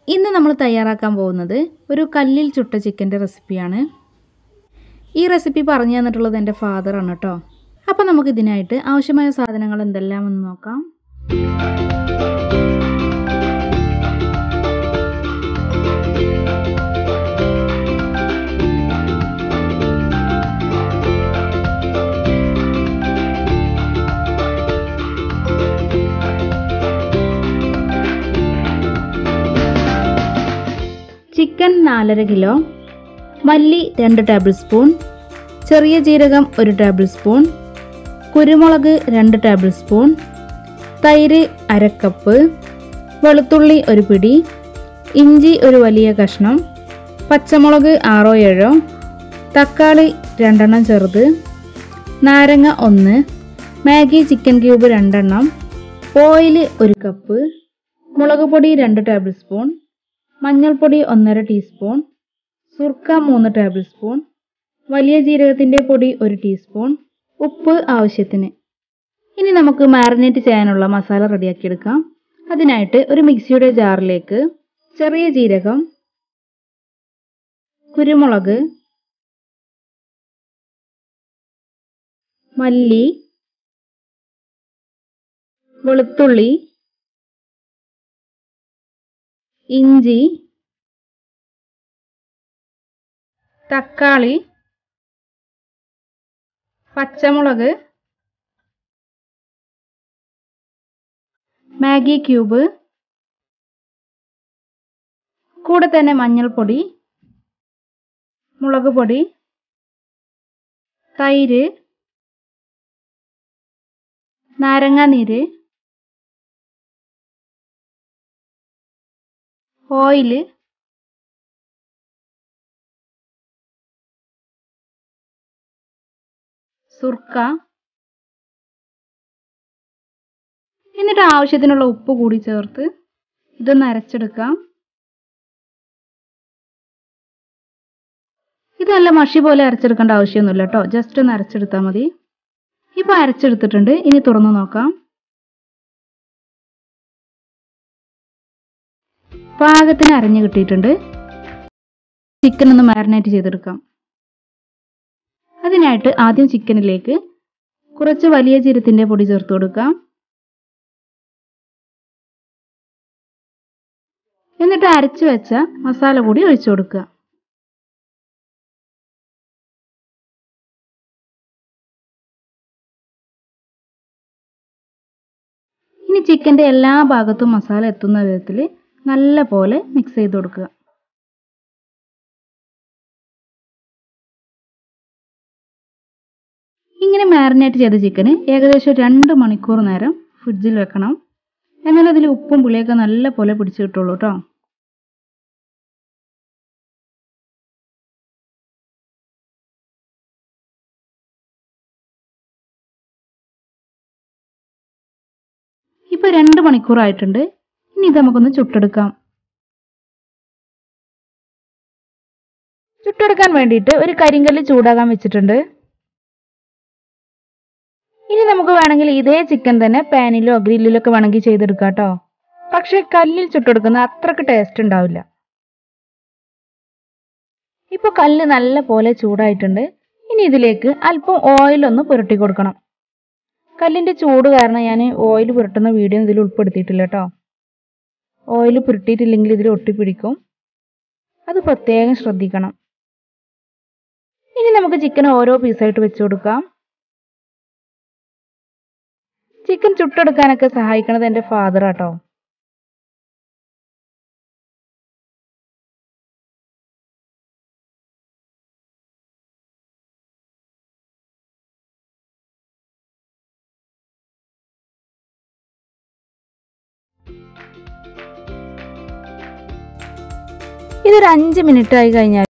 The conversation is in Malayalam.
ഇന്ന് നമ്മൾ തയ്യാറാക്കാൻ പോകുന്നത് ഒരു കല്ലിൽ ചുട്ട ചിക്കൻ്റെ റെസിപ്പിയാണ് ഈ റെസിപ്പി പറഞ്ഞു തന്നിട്ടുള്ളത് എൻ്റെ ഫാദറാണ് കേട്ടോ അപ്പോൾ നമുക്ക് ഇതിനായിട്ട് ആവശ്യമായ സാധനങ്ങൾ എന്തെല്ലാമെന്ന് നോക്കാം ചിക്കൻ നാലര കിലോ മല്ലി രണ്ട് ടേബിൾ സ്പൂൺ ചെറിയ ജീരകം ഒരു ടേബിൾ സ്പൂൺ കുരുമുളക് രണ്ട് ടേബിൾ സ്പൂൺ തൈര് അരക്കപ്പ് വെളുത്തുള്ളി ഒരു പിടി ഇഞ്ചി ഒരു വലിയ കഷ്ണം പച്ചമുളക് ആറോ ഏഴോ തക്കാളി രണ്ടെണ്ണം ചെറുത് നാരങ്ങ ഒന്ന് മാഗി ചിക്കൻ ക്യൂബ് രണ്ടെണ്ണം ഓയിൽ ഒരു കപ്പ് മുളക് പൊടി രണ്ട് ടേബിൾ സ്പൂൺ മഞ്ഞൾപ്പൊടി ഒന്നര ടീസ്പൂൺ സുർക്ക മൂന്ന് ടേബിൾ സ്പൂൺ വലിയ ജീരകത്തിൻ്റെ പൊടി ഒരു ടീസ്പൂൺ ഉപ്പ് ആവശ്യത്തിന് ഇനി നമുക്ക് മാറിനേറ്റ് ചെയ്യാനുള്ള മസാല റെഡിയാക്കിയെടുക്കാം അതിനായിട്ട് ഒരു മിക്സിയുടെ ജാറിലേക്ക് ചെറിയ ജീരകം കുരുമുളക് മല്ലി വെളുത്തുള്ളി ഇഞ്ചി തക്കാളി പച്ചമുളക് മാഗി ക്യൂബ് കൂടെ തന്നെ മഞ്ഞൾപ്പൊടി മുളക് പൊടി തൈര് നാരങ്ങാനീര് ഓയില് സുർക്ക എന്നിട്ട് ആവശ്യത്തിനുള്ള ഉപ്പ് കൂടി ചേർത്ത് ഇതൊന്ന് അരച്ചെടുക്കാം ഇത് നല്ല മഷി പോലെ അരച്ചെടുക്കേണ്ട ആവശ്യമൊന്നുമില്ല കേട്ടോ ജസ്റ്റ് ഒന്ന് അരച്ചെടുത്താൽ മതി ഇപ്പോൾ അരച്ചെടുത്തിട്ടുണ്ട് ഇനി തുറന്നു നോക്കാം പാകത്തിന് അരഞ്ഞു കിട്ടിയിട്ടുണ്ട് ചിക്കൻ ഒന്ന് മാരിനേറ്റ് ചെയ്തെടുക്കാം അതിനായിട്ട് ആദ്യം ചിക്കനിലേക്ക് കുറച്ച് വലിയ ജീരത്തിൻ്റെ പൊടി ചേർത്ത് കൊടുക്കാം എന്നിട്ട് അരച്ചു വെച്ച മസാല കൂടി ഒഴിച്ചു കൊടുക്കുക ഇനി ചിക്കൻ്റെ എല്ലാ ഭാഗത്തും മസാല എത്തുന്ന വിധത്തിൽ നല്ല പോലെ മിക്സ് ചെയ്ത് കൊടുക്കുക ഇങ്ങനെ മാരിനേറ്റ് ചെയ്ത ചിക്കന് ഏകദേശം രണ്ട് മണിക്കൂർ നേരം ഫ്രിഡ്ജിൽ വെക്കണം എന്നാൽ അതിൽ ഉപ്പും പുളിയൊക്കെ നല്ല പോലെ പിടിച്ചു കിട്ടുള്ളൂ കേട്ടോ ഇപ്പൊ രണ്ട് മണിക്കൂറായിട്ടുണ്ട് ഇനി ഇത് നമുക്കൊന്ന് ചുട്ടെടുക്കാം ചുട്ടെടുക്കാൻ വേണ്ടിയിട്ട് ഒരു കരിങ്കല്ല് ചൂടാകാൻ വെച്ചിട്ടുണ്ട് ഇനി നമുക്ക് വേണമെങ്കിൽ ഇതേ ചിക്കൻ തന്നെ പാനിലോ ഗ്രില്ലിലോ ഒക്കെ വേണമെങ്കിൽ ചെയ്തെടുക്കാം കേട്ടോ പക്ഷെ കല്ലിൽ ചുട്ടെടുക്കുന്ന അത്രക്ക് ടേസ്റ്റ് ഉണ്ടാവില്ല ഇപ്പൊ കല്ല് നല്ല പോലെ ചൂടായിട്ടുണ്ട് ഇനി ഇതിലേക്ക് അല്പം ഓയിലൊന്ന് പുരട്ടി കൊടുക്കണം കല്ലിന്റെ ചൂട് കാരണം ഞാൻ ഓയിൽ പുരട്ടുന്ന വീഡിയോ ഇതിൽ ഉൾപ്പെടുത്തിയിട്ടില്ല കേട്ടോ ഓയിൽ പുരട്ടിയിട്ടില്ലെങ്കിൽ ഇതിൽ ഒട്ടിപ്പിടിക്കും അത് പ്രത്യേകം ശ്രദ്ധിക്കണം ഇനി നമുക്ക് ചിക്കൻ ഓരോ പീസായിട്ട് വെച്ച് കൊടുക്കാം ചിക്കൻ ചുട്ടെടുക്കാനൊക്കെ സഹായിക്കണത് എൻ്റെ ഫാദർ ആട്ടോ ഇതൊരു അഞ്ച് മിനിറ്റ് ആയി കഴിഞ്ഞാൽ